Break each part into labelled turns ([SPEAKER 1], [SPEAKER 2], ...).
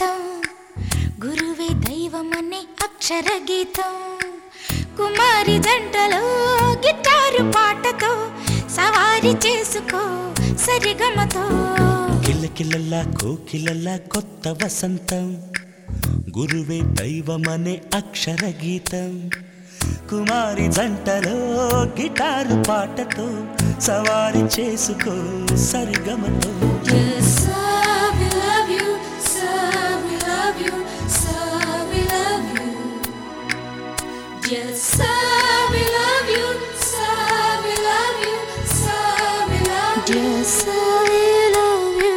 [SPEAKER 1] వసంతం గురువే దైవమనే అక్షర గీతం కుమారి జంటలో గిటారు పాటతో సవారి చేసుకో సరిగమతో
[SPEAKER 2] కిల్లకిల్లల్లా కోకిలల్లా కొత్త వసంతం గురువే దైవమనే అక్షర గీతం కుమారి జంటలో గిటారు పాటతో సవారి చేసుకో సరిగమతో
[SPEAKER 1] Yes, sir, we love you, sir, we love you, sir, we love you. Yes, sir, we love you, sir, we love you, sir, we love you. Yes, sir, we love you.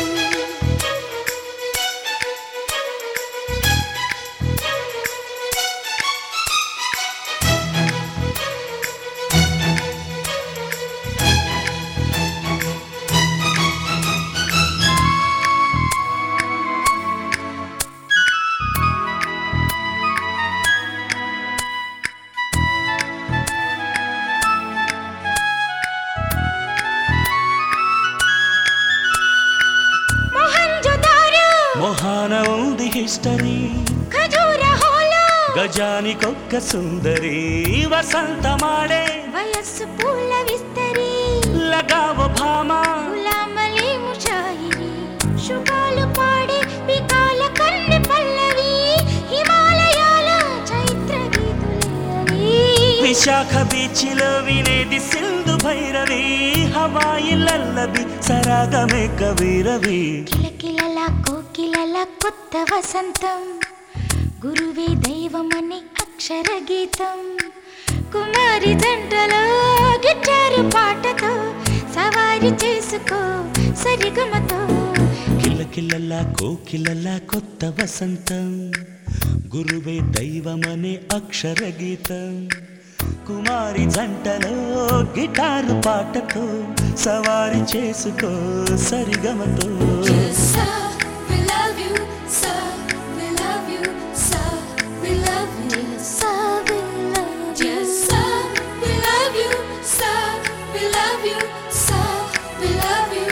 [SPEAKER 1] Mohenjodaro
[SPEAKER 2] మొహాన ఉంది history
[SPEAKER 1] ఖజూరహోలో
[SPEAKER 2] గజానికొక్క సుందరి వసంతమాడే
[SPEAKER 1] వయస్సు పూల విస్తరి
[SPEAKER 2] లగావ భామ
[SPEAKER 1] గులామలి ముషాయిరి శుభాలు పాడే వికాల కన్నె పల్లవి హిమాలయాల చైత్ర గీతులే
[SPEAKER 2] విశాఖ బీచ్లో వినేది సింధు భైరవి హవాయి లల్లబి సరాగమే కవిరవి
[SPEAKER 1] కిలకిలల కోకిలల కొత్త వసంతం గురువే దైవమని అక్షర గీతం కుమారి జంటలో గిటారు పాటతో సవారి చేసుకో సరిగమతో
[SPEAKER 2] కిల్లకిల్లలా కోకిలలా కొత్త వసంతం గురువే దైవమనే అక్షర గీతం కుమారి జంటలో గిటారు పాటతో సవారి చేసుకో సరిగమతో
[SPEAKER 1] Yes, sir, we love you, sir, we love you, sir, we love you. Yes, sir, we love you. Yes, sir, we love you, sir, we love you, sir, we love you.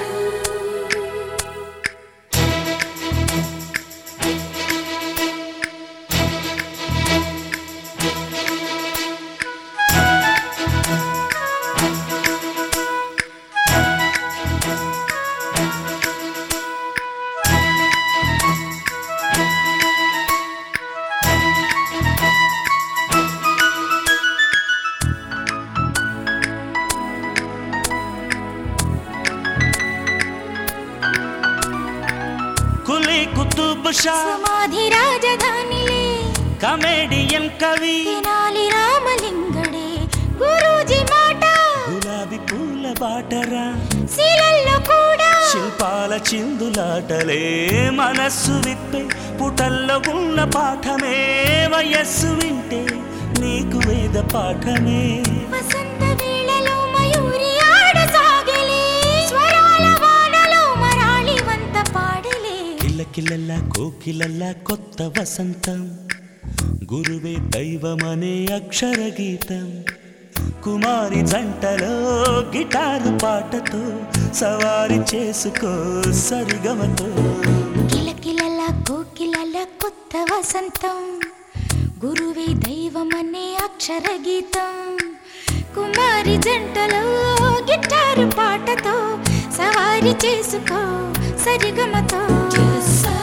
[SPEAKER 2] Quli Qutub Shah
[SPEAKER 1] సమాధి రాజధానిలే
[SPEAKER 2] comedian కవి
[SPEAKER 1] తెనాలి రామలింగడే గురూజీ మాట
[SPEAKER 2] గులాబీ పూల బాటరా
[SPEAKER 1] శీలల్లో కూడా
[SPEAKER 2] శిల్పాల చిందులాటలే మనస్సు విప్పే పుటల్లో ఉన్న పాఠమే వయస్సు వింటే నీకు వేద పాఠమే
[SPEAKER 1] వసంత వేళలో మయూరి ఆడసాగలే స్వరాల వానలో మరాళి వంత పాడలే
[SPEAKER 2] కిల్లకిల్లల్లా కోకిలల్లా కొత్త వసంతం గురువే దైవమనే అక్షర గీతం కుమారి జంటలో గిటారు పాటతో సవారి చేసుకో సరిగమతో
[SPEAKER 1] కిలకిలల కోకిలల కొత్త వసంతం గురువే దైవమనే అక్షర గీతం కుమారి జంటలో గిటారు పాటతో సవారి చేసుకో సరిగమతో